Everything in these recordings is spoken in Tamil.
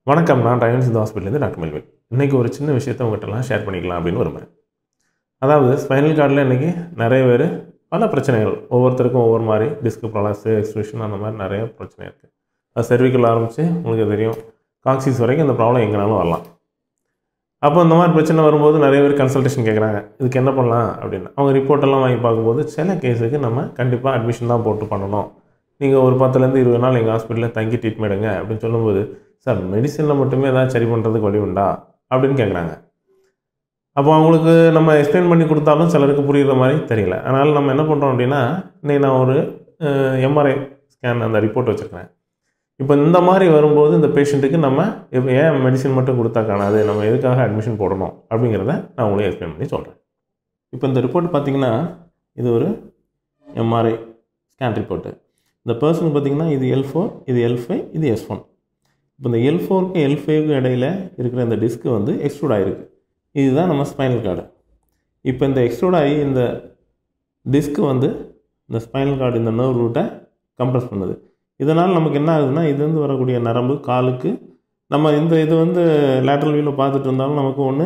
வணக்கம் நான் டயன் சிந்து ஹாஸ்பிட்டலேருந்து டாக்டர் மெல்வில் இன்றைக்கி ஒரு சின்ன விஷயத்தை உங்கள்கிட்டலாம் ஷேர் பண்ணிக்கலாம் அப்படின்னு விரும்புகிறேன் அதாவது ஸ்பைனல் கார்டில் இன்றைக்கி நிறைய பேர் பல பிரச்சனைகள் ஒவ்வொருத்தருக்கும் ஒவ்வொரு மாதிரி டிஸ்க் ப்ராலஸு எக்ஸ்பிரஷன் அந்த மாதிரி நிறைய பிரச்சனை இருக்குது அது cervical ஆரம்பித்து உங்களுக்கு தெரியும் காக்சிஸ் வரைக்கும் இந்த ப்ராப்ளம் எங்கேனாலும் வரலாம் அப்போ இந்த மாதிரி பிரச்சனை வரும்போது நிறைய பேர் கன்சல்டேஷன் கேட்குறாங்க இதுக்கு என்ன பண்ணலாம் அப்படின்னு அவங்க ரிப்போர்ட் எல்லாம் வாங்கி பார்க்கும்போது சில கேஸுக்கு நம்ம கண்டிப்பாக அட்மிஷன் தான் போட்டு பண்ணணும் நீங்கள் ஒரு பத்துலேருந்து இருபது நாள் எங்கள் ஹாஸ்பிட்டலில் தங்கி ட்ரீட்மெண்ட் எடுங்க அப்படின்னு சொல்லும்போது சார் மெடிசனில் மட்டுமே ஏதாவது சரி பண்ணுறதுக்கு வழி உண்டா அப்படின்னு கேட்குறாங்க அப்போ அவங்களுக்கு நம்ம எக்ஸ்பிளைன் பண்ணி கொடுத்தாலும் சிலருக்கு புரியுற மாதிரி தெரியல அதனால் நம்ம என்ன பண்ணுறோம் அப்படின்னா இன்னைக்கு நான் ஒரு எம்ஆர்ஐ ஸ்கேன் அந்த ரிப்போர்ட் வச்சுருக்கேன் இப்போ இந்த மாதிரி வரும்போது இந்த பேஷண்ட்டுக்கு நம்ம இப்போ ஏன் மெடிசின் மட்டும் கொடுத்தா காணாது நம்ம எதுக்காக அட்மிஷன் போடணும் அப்படிங்கிறத நான் உங்களுக்கு எக்ஸ்பிளைன் பண்ணி சொல்கிறேன் இப்போ இந்த ரிப்போர்ட் பார்த்தீங்கன்னா இது ஒரு எம்ஆர்ஐ ஸ்கேன் ரிப்போர்ட்டு இந்த பர்சன் பார்த்தீங்கன்னா இது எல் ஃபோர் இது எல் ஃபைவ் இது எஸ் ஒன் இப்போ இந்த எல் ஃபோருக்கும் எல் ஃபைவ்க்கும் இடையில இருக்கிற இந்த டிஸ்க்கு வந்து எக்ஸ்ட்ரூட் ஆகிருக்கு இதுதான் நம்ம ஸ்பைனல் கார்டு இப்போ இந்த எக்ஸ்ட்ரூட் ஆகி இந்த டிஸ்க்கு வந்து இந்த ஸ்பைனல் கார்டு இந்த நர்வ் ரூட்டை கம்ப்ரஸ் பண்ணுது இதனால் நமக்கு என்ன ஆகுதுன்னா இதுலேருந்து வரக்கூடிய நரம்பு காலுக்கு நம்ம இந்த இது வந்து லேட்ரல் வியூவில் பார்த்துட்டு இருந்தாலும் நமக்கு ஒன்று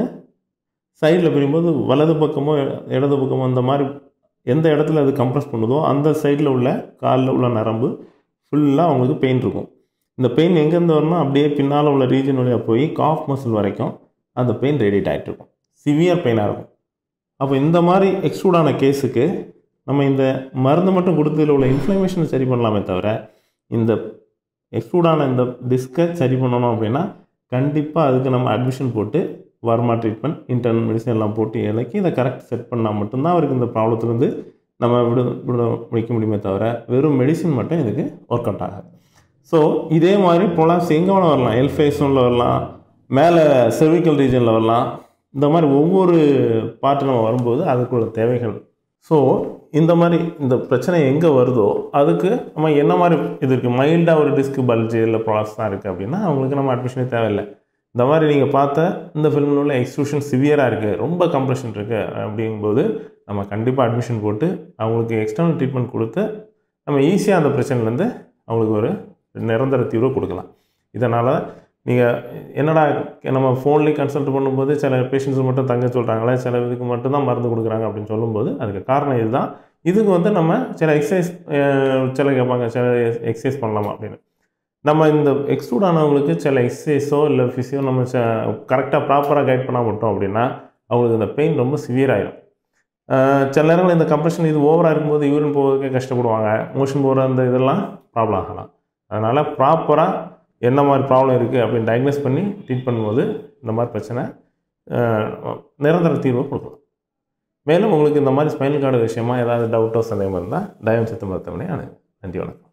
சைடில் பிரியும்போது வலது பக்கமோ இடது பக்கமோ அந்த மாதிரி எந்த இடத்துல அது கம்ப்ரஸ் பண்ணுதோ அந்த சைடில் உள்ள காலில் உள்ள நரம்பு ஃபுல்லாக அவங்களுக்கு பெயின் இருக்கும் இந்த பெயின் எங்கேருந்து வரணும் அப்படியே பின்னால் உள்ள ரீஜன் வழியாக போய் காஃப் மசில் வரைக்கும் அந்த பெயின் ரேடியேட் ஆகிட்டு இருக்கும் சிவியர் பெயினாக இருக்கும் அப்போ இந்த மாதிரி எக்ஸ்ட்ரூடான கேஸுக்கு நம்ம இந்த மருந்து மட்டும் கொடுத்ததில் உள்ள இன்ஃப்ளமேஷனை சரி பண்ணலாமே தவிர இந்த எக்ஸ்ட்ரூடான இந்த டிஸ்கை சரி பண்ணணும் அப்படின்னா கண்டிப்பாக அதுக்கு நம்ம அட்மிஷன் போட்டு வர்மா ட்ரீட்மெண்ட் இன்டர்னல் மெடிசன் எல்லாம் போட்டு இலக்கி இதை கரெக்ட் செட் பண்ணால் மட்டும்தான் அவருக்கு இந்த ப்ராப்ளத்துலேருந்து நம்ம விடு விட முடிக்க முடியுமே தவிர வெறும் மெடிசின் மட்டும் இதுக்கு ஒர்க் அவுட் ஆகாது ஸோ இதே மாதிரி ப்ரொலாப்ஸ் எங்கே வேணால் வரலாம் எல்ஃபேஷனில் வரலாம் மேலே செர்விக்கல் ரீஜனில் வரலாம் இந்த மாதிரி ஒவ்வொரு பாட்டு நம்ம வரும்போது அதுக்குள்ள தேவைகள் ஸோ இந்த மாதிரி இந்த பிரச்சனை எங்கே வருதோ அதுக்கு நம்ம என்ன மாதிரி இது இருக்குது மைல்டாக ஒரு டிஸ்க் பல்ஜு இல்லை ப்ராப்ளம்ஸ் தான் இருக்குது அப்படின்னா அவங்களுக்கு நம்ம அட்மிஷனே தேவையில்லை இந்த மாதிரி நீங்கள் பார்த்த இந்த ஃபிலிமில் உள்ள எக்ஸ்க்ளூஷன் சிவியராக இருக்குது ரொம்ப கம்ப்ரெஷன் இருக்குது அப்படிங்கும்போது நம்ம கண்டிப்பாக அட்மிஷன் போட்டு அவங்களுக்கு எக்ஸ்டர்னல் ட்ரீட்மெண்ட் கொடுத்து நம்ம ஈஸியாக அந்த பிரச்சனைலேருந்து அவங்களுக்கு ஒரு நிரந்தர தீர்வு கொடுக்கலாம் இதனால் நீங்கள் என்னடா நம்ம ஃபோன்லேயே கன்சல்ட் பண்ணும்போது சில பேஷண்ட்ஸ் மட்டும் தங்க சொல்கிறாங்களே சில இதுக்கு மட்டும் தான் மருந்து கொடுக்குறாங்க அப்படின்னு சொல்லும்போது அதுக்கு காரணம் இதுதான் இதுக்கு வந்து நம்ம சில எக்ஸசைஸ் சில கேட்பாங்க சில எக்ஸசைஸ் பண்ணலாமா அப்படின்னு நம்ம இந்த எக்ஸ்ட்ரூட் ஆனவங்களுக்கு சில எக்ஸசைஸோ இல்லை ஃபிசியோ நம்ம கரெக்டாக ப்ராப்பராக கைட் பண்ணால் மட்டும் அப்படின்னா அவங்களுக்கு இந்த பெயின் ரொம்ப சிவியர் ஆயிடும் சில நேரங்கள் இந்த கம்ப்ரெஷன் இது ஓவராக இருக்கும்போது யூரின் போகிறதுக்கே கஷ்டப்படுவாங்க மோஷன் போகிற அந்த இதெல்லாம் ப்ராப்ளம் ஆகலாம் அதனால் ப்ராப்பராக என்ன மாதிரி ப்ராப்ளம் இருக்குது அப்படின்னு டயக்னோஸ் பண்ணி ட்ரீட் பண்ணும்போது இந்த மாதிரி பிரச்சனை நிரந்தர தீர்வை கொடுக்கலாம் மேலும் உங்களுக்கு இந்த மாதிரி ஸ்பைனல் கார்டு விஷயமா ஏதாவது டவுட்டோ சந்தேகம் இருந்தால் டயம் சித்த மருத்துவமனை அணுகு நன்றி வணக்கம்